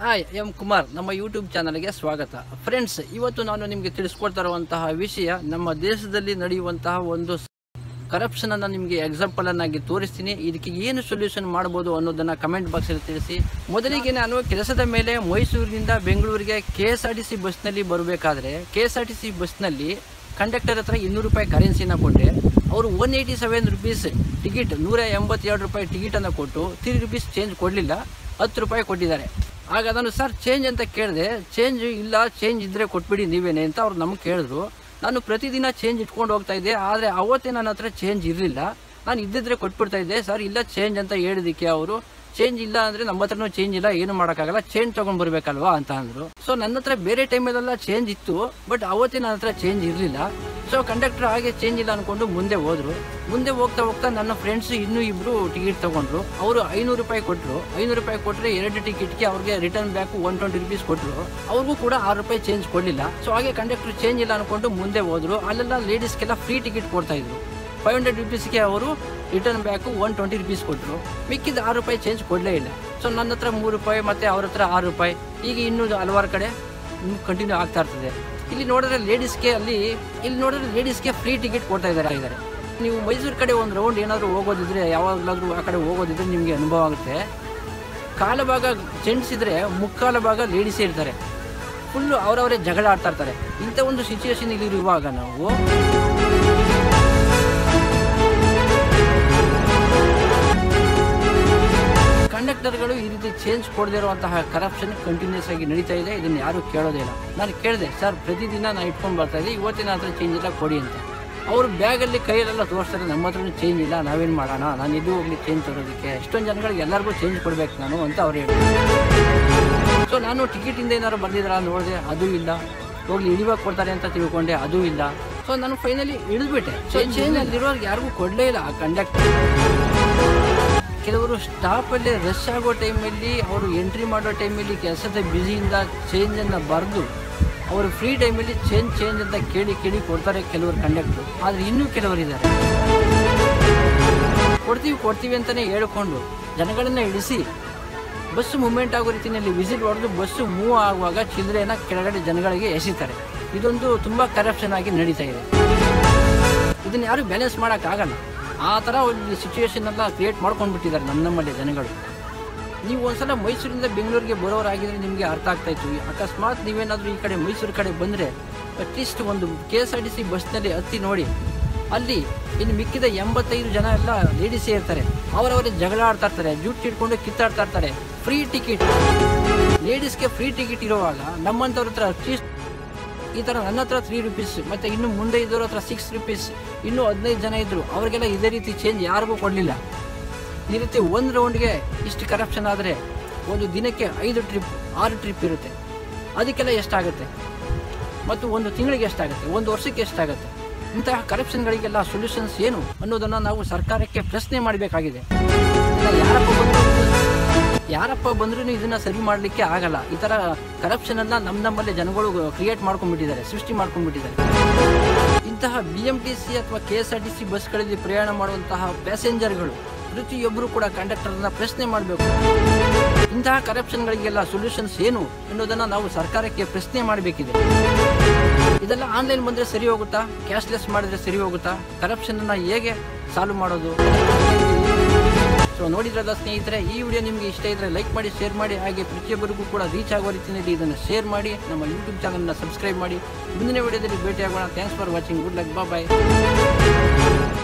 hi M Kumar ನಮ್ಮ YouTube ಚಾನಲ್ಗೆ ಸ್ವಾಗತ ಫ್ರೆಂಡ್ಸ್ ಇವತ್ತು ನಾನು ನಿಮಗೆ ತಿಳಿಸ್ಕೊಡ್ತಾ ಇರುವಂತಹ ವಿಷಯ ನಮ್ಮ ದೇಶದಲ್ಲಿ ನಡೆಯುವಂತಹ ಒಂದು ಕರಪ್ಷನ್ ಅನ್ನ ನಿಮಗೆ ಎಕ್ಸಾಂಪಲ್ ಅನ್ನಾಗಿ ತೋರಿಸ್ತೀನಿ ಇದಕ್ಕೆ ಏನು ಸೊಲ್ಯೂಷನ್ ಮಾಡ್ಬೋದು ಅನ್ನೋದನ್ನ ಕಮೆಂಟ್ ಬಾಕ್ಸ್ ಅಲ್ಲಿ ತಿಳಿಸಿ ಮೊದಲಿಗೆ ನಾನು ಕೆಲಸದ ಮೇಲೆ ಮೈಸೂರಿನಿಂದ ಬೆಂಗಳೂರಿಗೆ K S R T C ಬಸ್ನಲ್ಲಿ ಬರಬೇಕಾದ್ರೆ K S R T C ಬಸ್ನಲ್ಲಿ ಕಂಡಕ್ಟರ್ ಹತ್ರ ಇನ್ನೂರು ರೂಪಾಯಿ ಕರೆನ್ಸಿನ ಕೊಟ್ಟೆ ಅವರು one eighty seven rupees ticket ನೂರ ಎಂಬತ್ತೆರಡು ರೂಪಾಯಿ ಟಿಕೆಟನ್ನು ಕೊಟ್ಟು ತ್ರೀ ರುಪೀಸ್ ಚೇಂಜ್ ಕೊಡಲಿಲ್ಲ ಹತ್ತು ರೂಪಾಯಿ ಕೊಟ್ಟಿದ್ದಾರೆ ಆಗ ನಾನು ಸರ್ ಚೇಂಜ್ ಅಂತ ಕೇಳಿದೆ ಚೇಂಜ್ ಇಲ್ಲ ಚೇಂಜ್ ಇದ್ದರೆ ಕೊಟ್ಬಿಡಿ ನೀವೇನೆ ಅಂತ ಅವ್ರು ನಮ್ಗೆ ಕೇಳಿದ್ರು ನಾನು ಪ್ರತಿದಿನ ಚೇಂಜ್ ಇಟ್ಕೊಂಡು ಹೋಗ್ತಾ ಇದ್ದೆ ಆದರೆ ಅವತ್ತೇ ನನ್ನ ಹತ್ರ ಚೇಂಜ್ ಇರಲಿಲ್ಲ ನಾನು ಇದ್ದಿದ್ರೆ ಕೊಟ್ಬಿಡ್ತಾ ಇದ್ದೆ ಸರ್ ಇಲ್ಲ ಚೇಂಜ್ ಅಂತ ಹೇಳಿದಕ್ಕೆ ಅವರು ಚೇಂಜ್ ಇಲ್ಲ ಅಂದರೆ ನಮ್ಮ ಹತ್ರನೂ ಚೇಂಜ್ ಇಲ್ಲ ಏನು ಮಾಡೋಕ್ಕಾಗಲ್ಲ ಚೇಂಜ್ ತೊಗೊಂಡು ಬರಬೇಕಲ್ವಾ ಅಂತ ಅಂದರು ಸೊ ನನ್ನ ಹತ್ರ ಬೇರೆ ಟೈಮಲ್ಲೆಲ್ಲ ಚೇಂಜ್ ಇತ್ತು ಬಟ್ ಅವತ್ತೇ ನನ್ನ ಹತ್ರ ಚೇಂಜ್ ಇರಲಿಲ್ಲ ಸೊ ಕಂಡಕ್ಟರ್ ಹಾಗೆ ಚೇಂಜ್ ಇಲ್ಲ ಅನ್ಕೊಂಡು ಮುಂದೆ ಹೋದ್ರು ಮುಂದೆ ಹೋಗ್ತಾ ಹೋಗ್ತಾ ನನ್ನ ಫ್ರೆಂಡ್ಸ್ ಇನ್ನೂ ಇಬ್ರು ಟಿಕೆಟ್ ತಗೊಂಡ್ರು ಅವರು ಐನೂರು ರೂಪಾಯಿ ಕೊಟ್ಟರು ಐನೂರು ರೂಪಾಯಿ ಕೊಟ್ಟರೆ ಎರಡು ಟಿಕೆಟ್ಗೆ ಅವ್ರಿಗೆ return back one twenty rupees ಕೊಟ್ಟರು ಅವ್ರಿಗೂ ಕೂಡ ಆರು ರೂಪಾಯಿ ಚೇಂಜ್ ಕೊಡಲಿಲ್ಲ ಸೊ ಹಾಗೆ ಕಂಡಕ್ಟರ್ ಚೇಂಜ್ ಇಲ್ಲ ಅನ್ಕೊಂಡು ಮುಂದೆ ಹೋದ್ರು ಅಲ್ಲೆಲ್ಲ ಲೇಡೀಸ್ಗೆಲ್ಲ ಫ್ರೀ ಟಿಕೆಟ್ ಕೊಡ್ತಾ ಇದ್ರು ಫೈವ್ ಹಂಡ್ರೆಡ್ ರುಪೀಸ್ಗೆ ಅವರು return back one twenty rupees ಕೊಟ್ಟರು ಮಿಕ್ಕಿದ ಆರು ರೂಪಾಯಿ ಚೇಂಜ್ ಕೊಡಲೇ ಇಲ್ಲ ಸೊ ನನ್ನ ಹತ್ರ ಮೂರು ರೂಪಾಯಿ ಮತ್ತು ಅವ್ರ ಹತ್ರ ಆರು ರೂಪಾಯಿ ಈಗ ಇನ್ನೂ ಹಲವಾರು ಕಡೆ ಕಂಟಿನ್ಯೂ ಆಗ್ತಾ ಇರ್ತದೆ ಇಲ್ಲಿ ನೋಡಿದ್ರೆ ಲೇಡೀಸ್ಗೆ ಅಲ್ಲಿ ಇಲ್ಲಿ ನೋಡಿದ್ರೆ ಲೇಡೀಸ್ಗೆ ಫ್ರೀ ಟಿಕೆಟ್ ಕೊಡ್ತಾ ಇದ್ದಾರೆ ಇದ್ದಾರೆ ನೀವು ಮೈಸೂರು ಕಡೆ ಒಂದು ರೌಂಡ್ ಏನಾದರೂ ಹೋಗೋದಿದ್ರೆ ಯಾವಾಗಲಾದರೂ ಆ ಕಡೆ ಹೋಗೋದಿದ್ರೆ ನಿಮಗೆ ಅನುಭವ ಆಗುತ್ತೆ ಕಾಲ ಭಾಗ ಜೆಂಟ್ಸ್ ಇದ್ರೆ ಮುಕ್ಕಾಲ ಭಾಗ ಲೇಡೀಸೇ ಇರ್ತಾರೆ ಫುಲ್ಲು ಅವರವರೇ ಜಗಳ ಆಡ್ತಾ ಇರ್ತಾರೆ ಇಂಥ ಒಂದು ಸಿಚುವೇಶನ್ ಇಲ್ಲಿ ಇರುವಾಗ ನಾವು ಕಂಡಕ್ಟರ್ಗಳು ಈ ರೀತಿ ಚೇಂಜ್ ಕೊಡದೇ ಇರುವಂತಹ ಕರಪ್ಷನ್ ಕಂಟಿನ್ಯೂಸ್ ಆಗಿ ನಡೀತಾ ಇದೆ ಇದನ್ನು ಯಾರು ಕೇಳೋದೇ ಇಲ್ಲ ನಾನು ಕೇಳಿದೆ ಸರ್ ಪ್ರತಿದಿನ ನಾನು ಇಟ್ಕೊಂಡು ಬರ್ತಾ ಇದ್ದೆ ಇವತ್ತಿನ ಹತ್ರ ಚೇಂಜ್ ಇಲ್ಲ ಕೊಡಿ ಅಂತ ಅವರು ಬ್ಯಾಗಲ್ಲಿ ಕೈಯಲ್ಲೆಲ್ಲ ತೋರಿಸ್ತಾರೆ ನಮ್ಮ ಹತ್ರನೂ ಚೇಂಜ್ ಇಲ್ಲ ನಾವೇನು ಮಾಡೋಣ ನಾನು ಇದು ಹೋಗ್ಲಿ ಚೇಂಜ್ ತರೋದಕ್ಕೆ ಎಷ್ಟೊಂದು ಜನಗಳಿಗೆ ಎಲ್ಲರಿಗೂ ಚೇಂಜ್ ಕೊಡ್ಬೇಕು ನಾನು ಅಂತ ಅವ್ರು ಹೇಳಿದ್ರು ಸೊ ನಾನು ಟಿಕೆಟಿಂದ ಏನಾದ್ರು ಬಂದಿದ್ರ ನೋಡಿದೆ ಅದು ಇಲ್ಲ ಹೋಗ್ಲಿ ಇಳಿವಾಗ ಕೊಡ್ತಾರೆ ಅಂತ ತಿಳ್ಕೊಂಡೆ ಅದು ಇಲ್ಲ ಸೊ ನಾನು ಫೈನಲಿ ಇಳಿದ್ಬಿಟ್ಟೆ ಸೊ ಚೇಂಜ್ ಅಲ್ಲಿರೋರ್ಗೆ ಯಾರಿಗೂ ಕೊಡಲೇ ಇಲ್ಲ ಆ ಕಂಡಕ್ಟರ್ ಕೆಲವರು ಸ್ಟಾಪಲ್ಲಿ ರಶ್ ಆಗೋ ಟೈಮಲ್ಲಿ ಅವರು ಎಂಟ್ರಿ ಮಾಡೋ ಟೈಮಲ್ಲಿ ಕೆಲಸದ ಬ್ಯುಸಿಯಿಂದ ಚೇಂಜನ್ನು ಬರೆದು ಅವರು ಫ್ರೀ ಟೈಮಲ್ಲಿ ಚೇಂಜ್ ಚೇಂಜ್ ಅಂತ ಕೇಳಿ ಕೇಳಿ ಕೊಡ್ತಾರೆ ಕೆಲವರು ಕಂಡಕ್ಟ್ರು ಆದರೆ ಇನ್ನೂ ಕೆಲವರು ಇದ್ದಾರೆ ಕೊಡ್ತೀವಿ ಕೊಡ್ತೀವಿ ಅಂತಲೇ ಹೇಳ್ಕೊಂಡು ಜನಗಳನ್ನ ಇಳಿಸಿ ಬಸ್ಸು ಮೂವ್ಮೆಂಟ್ ಆಗೋ ರೀತಿಯಲ್ಲಿ ವಿಸಿಟ್ ಹೊಡೆದು ಬಸ್ಸು ಮೂವ್ ಆಗುವಾಗ ಚಿಲ್ಲರೆನ ಕೆಳಗಡೆ ಜನಗಳಿಗೆ ಎಸಿತಾರೆ ಇದೊಂದು ತುಂಬ ಕರಪ್ಷನ್ ಆಗಿ ನಡೀತಾ ಇದೆ ಇದನ್ನ ಯಾರು ಬ್ಯಾಲೆನ್ಸ್ ಮಾಡೋಕ್ಕಾಗಲ್ಲ ಆ ಥರ ಒಂದು ಸಿಚುವೇಶನ್ ಎಲ್ಲ ಕ್ರಿಯೇಟ್ ಮಾಡ್ಕೊಂಡ್ಬಿಟ್ಟಿದ್ದಾರೆ ನಮ್ಮ ನಮ್ಮಲ್ಲಿ ಜನಗಳು ನೀವು ಒಂದ್ಸಲ ಮೈಸೂರಿಂದ ಬೆಂಗಳೂರಿಗೆ ಬರೋರಾಗಿದ್ರೆ ನಿಮಗೆ ಅರ್ಥ ಆಗ್ತಾ ಇತ್ತು ಅಕಸ್ಮಾತ್ ನೀವೇನಾದರೂ ಈ ಕಡೆ ಮೈಸೂರು ಕಡೆ ಬಂದರೆ ಅಟ್ಲೀಸ್ಟ್ ಒಂದು K S R T C ಬಸ್ನಲ್ಲಿ ಹತ್ತಿ ನೋಡಿ ಅಲ್ಲಿ ಇನ್ನು ಮಿಕ್ಕಿದ ಎಂಬತ್ತೈದು ಜನ ಎಲ್ಲ ಲೇಡೀಸೇ ಇರ್ತಾರೆ ಅವರವರೇ ಜಗಳ ಆಡ್ತಾ ಇರ್ತಾರೆ ಜುಟ್ಟು ಇಟ್ಕೊಂಡು ಕಿತ್ತಾಡ್ತಾ ಇರ್ತಾರೆ ಫ್ರೀ ಟಿಕೆಟ್ ಲೇಡೀಸ್ಗೆ ಫ್ರೀ ಟಿಕೆಟ್ ಇರುವಾಗ ನಮ್ಮಂಥವ್ರ ಹತ್ರ ಅಟ್ಲೀಸ್ಟ್ ಈ ಥರ ನನ್ನ ಹತ್ರ ತ್ರೀ ರುಪೀಸ್ ಮತ್ತು ಇನ್ನು ಮುಂದೆ ಇದ್ದವ್ರ ಹತ್ರ ಸಿಕ್ಸ್ ರುಪೀಸ್ ಇನ್ನೂ ಹದಿನೈದು ಜನ ಇದ್ದರು ಅವ್ರಿಗೆಲ್ಲ ಇದೇ ರೀತಿ ಚೇಂಜ್ ಯಾರಿಗೂ ಕೊಡಲಿಲ್ಲ ಈ ರೀತಿ ಒಂದು ರೌಂಡ್ಗೆ ಇಷ್ಟು ಕರಪ್ಷನ್ ಆದರೆ ಒಂದು ದಿನಕ್ಕೆ ಐದು ಟ್ರಿಪ್ ಆರು ಟ್ರಿಪ್ ಇರುತ್ತೆ ಅದಕ್ಕೆಲ್ಲ ಎಷ್ಟಾಗುತ್ತೆ ಮತ್ತು ಒಂದು ತಿಂಗಳಿಗೆ ಎಷ್ಟಾಗುತ್ತೆ ಒಂದು ವರ್ಷಕ್ಕೆ ಎಷ್ಟಾಗುತ್ತೆ ಇಂತಹ ಕರಪ್ಷನ್ಗಳಿಗೆಲ್ಲ ಸೊಲ್ಯೂಷನ್ಸ್ ಏನು ಅನ್ನೋದನ್ನು ನಾವು ಸರ್ಕಾರಕ್ಕೆ ಪ್ರಶ್ನೆ ಮಾಡಬೇಕಾಗಿದೆ ಯಾರಪ್ಪ ಬಂದರೂ ಯಾರಪ್ಪ ಬಂದ್ರೂ ಇದನ್ನ ಸರಿ ಮಾಡಲಿಕ್ಕೆ ಆಗಲ್ಲ ಈ ಥರ ಕರಪ್ಷನ್ ಅನ್ನ ನಮ್ಮ ನಮ್ಮಲ್ಲಿ ಜನಗಳು ಕ್ರಿಯೇಟ್ ಮಾಡ್ಕೊಂಡ್ಬಿಟ್ಟಿದ್ದಾರೆ ಸೃಷ್ಟಿ ಮಾಡ್ಕೊಂಡ್ಬಿಟ್ಟಿದ್ದಾರೆ ಇಂತಹ ಬಿ ಎಂ ಟಿ ಸಿ ಅಥವಾ K S R T C ಬಸ್ಗಳಲ್ಲಿ ಪ್ರಯಾಣ ಮಾಡುವಂತಹ ಪ್ಯಾಸೆಂಜರ್ಗಳು ಪ್ರತಿಯೊಬ್ಬರು ಕೂಡ ಕಂಡಕ್ಟರ್ನ ಪ್ರಶ್ನೆ ಮಾಡಬೇಕು ಇಂತಹ ಕರಪ್ಷನ್ಗಳಿಗೆಲ್ಲ ಸೊಲ್ಯೂಷನ್ಸ್ ಏನು ಅನ್ನೋದನ್ನ ನಾವು ಸರ್ಕಾರಕ್ಕೆ ಪ್ರಶ್ನೆ ಮಾಡಬೇಕಿದೆ ಇದೆಲ್ಲ ಆನ್ಲೈನ್ ಬಂದ್ರೆ ಸರಿ ಹೋಗುತ್ತಾ ಕ್ಯಾಶ್ಲೆಸ್ ಮಾಡಿದ್ರೆ ಸರಿ ಹೋಗುತ್ತಾ ಕರಪ್ಷನ್ ಅನ್ನ ಹೇಗೆ ಸಾಲ್ವ್ ಮಾಡೋದು ಸೊ ನೋಡಿದ್ರಲ್ಲ ಸ್ನೇಹಿತರೆ ಈ ವಿಡಿಯೋ ನಿಮಗೆ ಇಷ್ಟ ಇದ್ರೆ ಲೈಕ್ ಮಾಡಿ ಶೇರ್ ಮಾಡಿ ಹಾಗೆ ಪ್ರತಿಯೊಬ್ಬರಿಗೂ ಕೂಡ ರೀಚ್ ಆಗುವ ರೀತಿಯಲ್ಲಿ ಇದನ್ನು ಶೇರ್ ಮಾಡಿ ನಮ್ಮ ಯೂಟ್ಯೂಬ್ ಚಾನಲ್ನ ಸಬ್ಸ್ಕ್ರೈಬ್ ಮಾಡಿ ಮುಂದಿನ ವಿಡಿಯೋದಲ್ಲಿ ಭೇಟಿಯಾಗೋಣ thanks for watching good luck bye